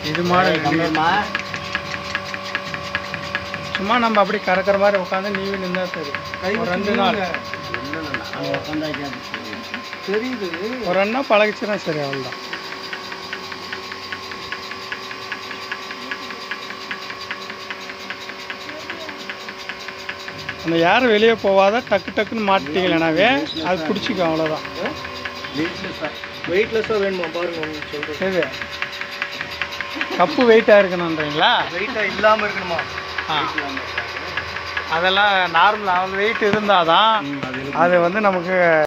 இது மாடல் கம்மியம்மா சும்மா நம்ம அப்படி கறக்கிற மாதிரி உட்காந்து நீவி நின்றா சரி ஒரு ரெண்டு நாள் அங்கே உட்காந்தாச்சு தெரியுது ஒரு ரெண்டு நாள் பழகிச்சுன்னா சரி அவ்வளோதான் அந்த யாரும் வெளியே போவாத டக்கு டக்குன்னு மாட்டிட்டீங்களேனாவே அது பிடிச்சிக்கும் அவ்வளோதான் வெயிட்லெஸ்ஸாக வேணுமா பாருங்க உங்களுக்கு சொல்கிறேன் இது கப்பு வெயிட்டாக இருக்கணுன்றீங்களா வெயிட்டாக இல்லாமல் இருக்கணுமா ஆ அதெல்லாம் நார்மல் வெயிட் இருந்தால் தான் அது வந்து நமக்கு